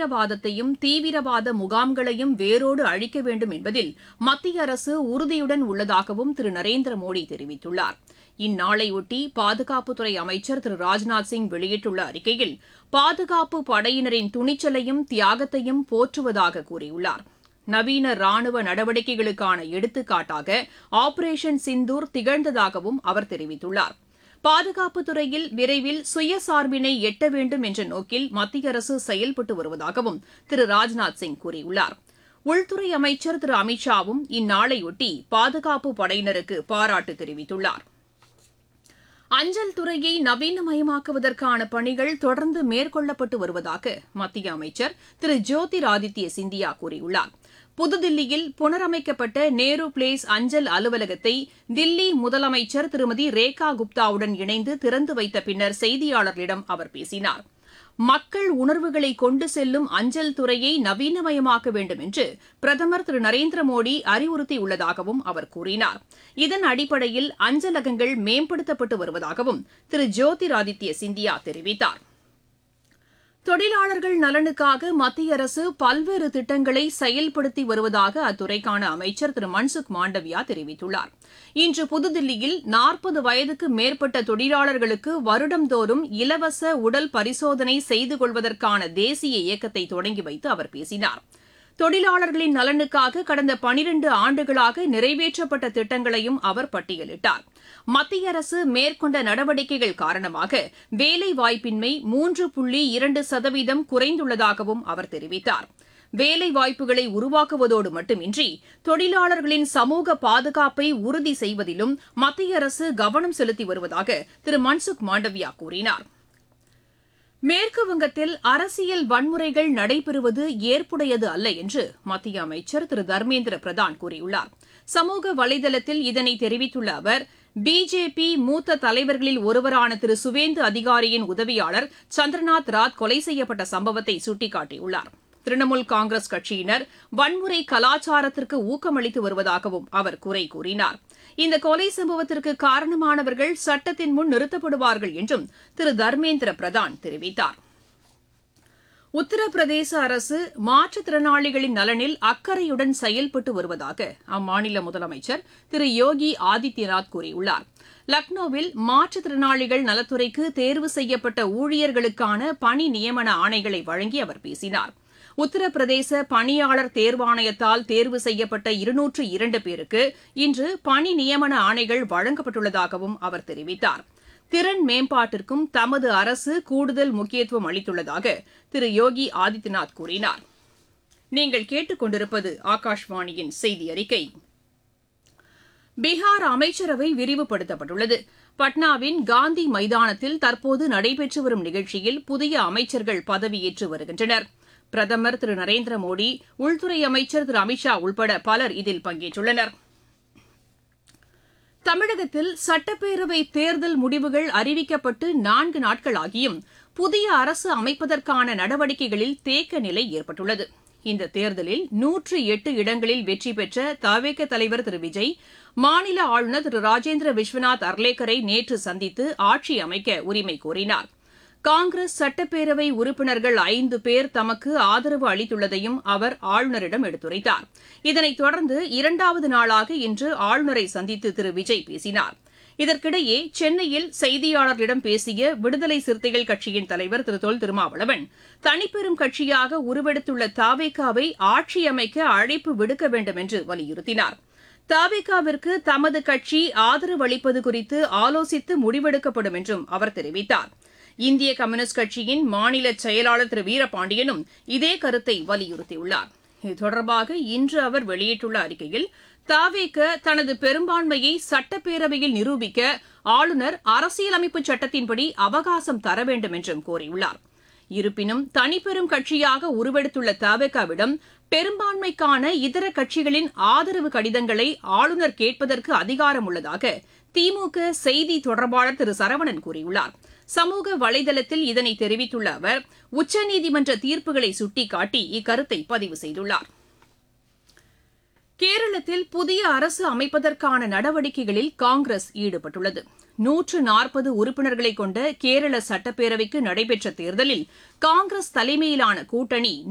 பயங்கரவாதத்தையும் தீவிரவாத முகாம்களையும் வேரோடு அழிக்க வேண்டும் என்பதில் மத்திய அரசு உறுதியுடன் உள்ளதாகவும் திரு நரேந்திர மோடி தெரிவித்துள்ளார் இந்நாளையொட்டி பாதுகாப்புத்துறை அமைச்சர் திரு ராஜ்நாத் சிங் வெளியிட்டுள்ள அறிக்கையில் பாதுகாப்பு படையினரின் துணிச்சலையும் தியாகத்தையும் போற்றுவதாக கூறியுள்ளார் நவீன ராணுவ நடவடிக்கைகளுக்கான எடுத்துக்காட்டாக ஆபரேஷன் சிந்தூர் திகழ்ந்ததாகவும் அவர் தெரிவித்துள்ளார் பாதுகாப்புத் துறையில் விரைவில் சுயசார்பினை எட்ட வேண்டும் என்ற நோக்கில் மத்திய அரசு செயல்பட்டு வருவதாகவும் திரு ராஜ்நாத் சிங் கூறியுள்ளார் உள்துறை அமைச்சர் திரு அமித்ஷாவும் இந்நாளையொட்டி பாதுகாப்பு படையினருக்கு பாராட்டு தெரிவித்துள்ளார் அஞ்சல் துறையை நவீனமயமாக்குவதற்கான பணிகள் தொடர்ந்து மேற்கொள்ளப்பட்டு வருவதாக மத்திய அமைச்சர் திரு ஜோதிராதித்ய சிந்தியா கூறியுள்ளார் புதுதில்லியில் புனரமைக்கப்பட்ட நேரு பிளேஸ் அஞ்சல் அலுவலகத்தை தில்லி முதலமைச்சர் திருமதி ரேகா குப்தாவுடன் இணைந்து திறந்து வைத்த பின்னர் செய்தியாளர்களிடம் அவர் பேசினார் மக்கள் உணர்வுகளை கொண்டு செல்லும் அஞ்சல் துறையை நவீனமயமாக்க வேண்டும் என்று பிரதமர் திரு நரேந்திர மோடி அறிவுறுத்தியுள்ளதாகவும் அவர் கூறினார் இதன் அடிப்படையில் அஞ்சலகங்கள் மேம்படுத்தப்பட்டு வருவதாகவும் திரு ஜோதிராதித்ய சிந்தியா தெரிவித்தார் தொழிலாளர்கள் நலனுக்காக மத்திய அரசு பல்வேறு திட்டங்களை செயல்படுத்தி வருவதாக அத்துறைக்கான அமைச்சர் திரு மன்சுக் மாண்டவியா தெரிவித்துள்ளார் இன்று புதுதில்லியில் நாற்பது வயதுக்கு மேற்பட்ட தொழிலாளர்களுக்கு வருடந்தோறும் இலவச உடல் பரிசோதனை செய்து கொள்வதற்கான தேசிய இயக்கத்தை தொடங்கி வைத்து அவர் பேசினார் தொழிலாளர்களின் நலனுக்காக கடந்த பனிரண்டு ஆண்டுகளாக நிறைவேற்றப்பட்ட திட்டங்களையும் அவர் பட்டியலிட்டார் மத்திய அரசு மேற்கொண்ட நடவடிக்கைகள் காரணமாக வேலைவாய்ப்பின்மை மூன்று புள்ளி இரண்டு சதவீதம் குறைந்துள்ளதாகவும் அவர் தெரிவித்தார் வேலை வாய்ப்புகளை உருவாக்குவதோடு மட்டுமின்றி தொழிலாளர்களின் சமூக பாதுகாப்பை உறுதி செய்வதிலும் மத்திய அரசு கவனம் செலுத்தி வருவதாக திரு மன்சுக் மாண்டவியா கூறினார் மேற்கு வங்கத்தில் அரசியல் வன்முறைகள் நடைபெறுவது ஏற்புடையது அல்ல என்று மத்திய அமைச்சர் திரு தர்மேந்திர பிரதான் கூறியுள்ளார் சமூக வலைதளத்தில் இதனை தெரிவித்துள்ள அவர் பிஜேபி மூத்த தலைவர்களில் ஒருவரான திரு சுவேந்து அதிகாரியின் உதவியாளர் சந்திரநாத் ராத் கொலை செய்யப்பட்ட சம்பவத்தை சுட்டிக்காட்டியுள்ளார் திரிணாமுல் காங்கிரஸ் கட்சியினர் வன்முறை கலாச்சாரத்திற்கு ஊக்கமளித்து வருவதாகவும் அவர் குறை கூறினார் இந்த கொலை சம்பவத்திற்கு காரணமானவர்கள் சட்டத்தின் முன் நிறுத்தப்படுவார்கள் என்றும் திரு தர்மேந்திர பிரதான் தெரிவித்தார் உத்தரப்பிரதேச அரசு மாற்றுத்திறனாளிகளின் நலனில் அக்கறையுடன் செயல்பட்டு வருவதாக அம்மாநில முதலமைச்சர் திரு யோகி ஆதித்யநாத் கூறியுள்ளார் லக்னோவில் மாற்றுத்திறனாளிகள் நலத்துறைக்கு தேர்வு செய்யப்பட்ட ஊழியர்களுக்கான பணி நியமன ஆணைகளை வழங்கி அவர் பேசினார் உத்தரப்பிரதேச பணியாளர் தேர்வாணையத்தால் தேர்வு செய்யப்பட்ட இருநூற்று இரண்டு பேருக்கு இன்று பணி நியமன ஆணைகள் வழங்கப்பட்டுள்ளதாகவும் அவர் தெரிவித்தார் திறன் மேம்பாட்டிற்கும் தமது அரசு கூடுதல் முக்கியத்துவம் அளித்துள்ளதாக திரு யோகி ஆதித்யநாத் கூறினார் நீங்கள் கேட்டுக்கொண்டிருப்பது ஆகாஷ்வாணியின் செய்தி அறிக்கை பீகார் அமைச்சரவை விரிவுபடுத்தப்பட்டுள்ளது பட்னாவின் காந்தி மைதானத்தில் தற்போது நடைபெற்று வரும் நிகழ்ச்சியில் புதிய அமைச்சர்கள் பதவியேற்று வருகின்றனர் பிரதமர் திரு நரேந்திர மோடி உள்துறை அமைச்சர் திரு அமித்ஷா உள்பட பலர் இதில் பங்கேற்றுள்ளனர் தமிழகத்தில் சட்டப்பேரவை தேர்தல் முடிவுகள் அறிவிக்கப்பட்டு நான்கு நாட்கள் ஆகியும் புதிய அரசு அமைப்பதற்கான நடவடிக்கைகளில் தேக்க நிலை ஏற்பட்டுள்ளது இந்த தேர்தலில் நூற்று எட்டு இடங்களில் வெற்றி பெற்ற தவேக தலைவர் திரு விஜய் மாநில ஆளுநர் திரு ராஜேந்திர விஸ்வநாத் அர்லேக்கரை நேற்று சந்தித்து ஆட்சி அமைக்க உரிமை கோரினார் காங்கிரஸ் சட்டப்பேரவை உறுப்பினர்கள் ஐந்து பேர் தமக்கு ஆதரவு அளித்துள்ளதையும் அவர் ஆளுநரிடம் எடுத்துரைத்தார் இதனைத் தொடர்ந்து இரண்டாவது நாளாக இன்று ஆளுநரை சந்தித்து திரு விஜய் பேசினார் இதற்கிடையே சென்னையில் செய்தியாளர்களிடம் பேசிய விடுதலை சிறுத்தைகள் கட்சியின் தலைவர் திரு தொல் திருமாவளவன் தனிப்பெரும் கட்சியாக உருவெடுத்துள்ள தாவேகாவை ஆட்சி அமைக்க அழைப்பு விடுக்க வேண்டும் என்று வலியுறுத்தினார் தாவேகாவிற்கு தமது கட்சி ஆதரவு அளிப்பது குறித்து ஆலோசித்து முடிவெடுக்கப்படும் என்றும் அவர் தெரிவித்தார் இந்திய கம்யூனிஸ்ட் கட்சியின் மாநில செயலாளர் திரு வீரபாண்டியனும் இதே கருத்தை வலியுறுத்தியுள்ளார் இது தொடர்பாக இன்று அவர் வெளியிட்டுள்ள அறிக்கையில் தாவேக தனது பெரும்பான்மையை சட்டப்பேரவையில் நிரூபிக்க ஆளுநர் அரசியலமைப்பு சட்டத்தின்படி அவகாசம் தர வேண்டும் என்றும் கோரியுள்ளார் இருப்பினும் தனிப்பெரும் கட்சியாக உருவெடுத்துள்ள தாவேகாவிடம் பெரும்பான்மைக்கான இதர கட்சிகளின் ஆதரவு கடிதங்களை ஆளுநர் கேட்பதற்கு அதிகாரம் உள்ளதாக திமுக செய்தி தொடர்பாளர் திரு சரவணன் கூறியுள்ளார் சமூக வலைதளத்தில் இதனை தெரிவித்துள்ள அவர் உச்சநீதிமன்ற தீர்ப்புகளை சுட்டிக்காட்டி இக்கருத்தை பதிவு செய்துள்ளார் கேரளத்தில் புதிய அரசு அமைப்பதற்கான நடவடிக்கைகளில் காங்கிரஸ் ஈடுபட்டுள்ளது நூற்று நாற்பது உறுப்பினர்களை கொண்ட கேரள சட்டப்பேரவைக்கு நடைபெற்ற தேர்தலில் காங்கிரஸ் தலைமையிலான கூட்டணி